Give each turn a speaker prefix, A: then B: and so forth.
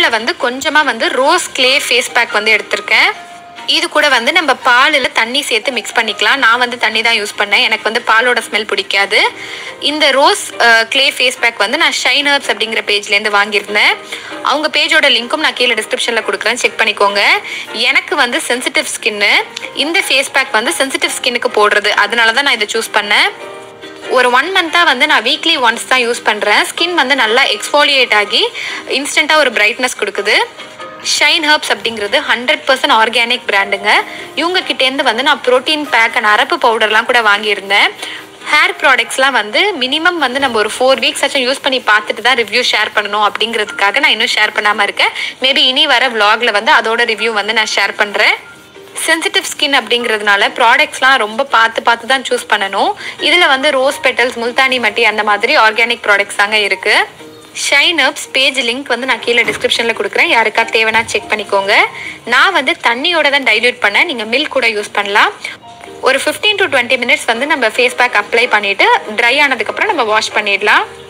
A: இதில் வந்து கொஞ்சமாக வந்து ரோஸ் க்ளே ஃபேஸ் பேக் வந்து எடுத்திருக்கேன் இது கூட வந்து நம்ம பாலில் தண்ணி சேர்த்து மிக்ஸ் பண்ணிக்கலாம் நான் வந்து தண்ணி தான் யூஸ் பண்ணேன் எனக்கு வந்து பாலோட ஸ்மெல் பிடிக்காது இந்த ரோஸ் க்ளே ஃபேஸ் பேக் வந்து நான் ஷைன் ஹர்ப்ஸ் அப்படிங்கிற பேஜ்லேருந்து வாங்கியிருந்தேன் அவங்க பேஜோட லிங்க்கும் நான் கீழே டிஸ்கிரிப்ஷனில் கொடுக்குறேன் செக் பண்ணிக்கோங்க எனக்கு வந்து சென்சிட்டிவ் ஸ்கின்னு இந்த ஃபேஸ் பேக் வந்து சென்சிட்டிவ் ஸ்கின்னுக்கு போடுறது அதனால தான் நான் இதை சூஸ் பண்ணேன் ஒரு ஒன் மந்த்தாக வந்து நான் வீக்லி ஒன்ஸ் தான் யூஸ் பண்ணுறேன் ஸ்கின் வந்து நல்லா எக்ஸ்ஃபோலியேட் ஆகி இன்ஸ்டண்ட்டாக ஒரு பிரைட்னஸ் கொடுக்குது ஷைன் ஹர்ப்ஸ் அப்படிங்கிறது ஹண்ட்ரட் பர்சன்ட் ஆர்கானிக் பிராண்டுங்க இவங்க கிட்டேருந்து வந்து நான் ப்ரோட்டீன் பேக் அண்ட் அரப்பு பவுடர்லாம் கூட வாங்கியிருந்தேன் ஹேர் ப்ராடக்ட்ஸ்லாம் வந்து மினிமம் வந்து நம்ம ஒரு ஃபோர் வீக்ஸ் ஆச்சும் யூஸ் பண்ணி பார்த்துட்டு தான் ரிவ்யூ ஷேர் பண்ணணும் அப்படிங்கிறதுக்காக நான் இன்னும் ஷேர் பண்ணாமல் இருக்கேன் மேபி இனி வர vlogல வந்து அதோட ரிவ்யூ வந்து நான் ஷேர் பண்ணுறேன் சென்சிட்டிவ் ஸ்கின் அப்படிங்கிறதுனால ப்ராடக்ட்ஸ்லாம் ரொம்ப பார்த்து பார்த்து தான் சூஸ் பண்ணணும் இதில் வந்து ரோஸ் பெட்டல்ஸ் முல்தானி மட்டி அந்த மாதிரி ஆர்கானிக் ப்ராடக்ட்ஸ் தாங்க இருக்குது ஷைன் அப்ஸ் பேஜ் லிங்க் வந்து நான் கீழே டிஸ்கிரிப்ஷனில் கொடுக்குறேன் யாருக்கா தேவைன்னா செக் பண்ணிக்கோங்க நான் வந்து தண்ணியோட தான் டைல்யூட் பண்ணேன் நீங்கள் மில்க் கூட யூஸ் பண்ணலாம் ஒரு 15 டு டுவெண்ட்டி மினிட்ஸ் வந்து நம்ம ஃபேஸ் பேக் அப்ளை பண்ணிவிட்டு ட்ரை ஆனதுக்கப்புறம் நம்ம வாஷ் பண்ணிடலாம்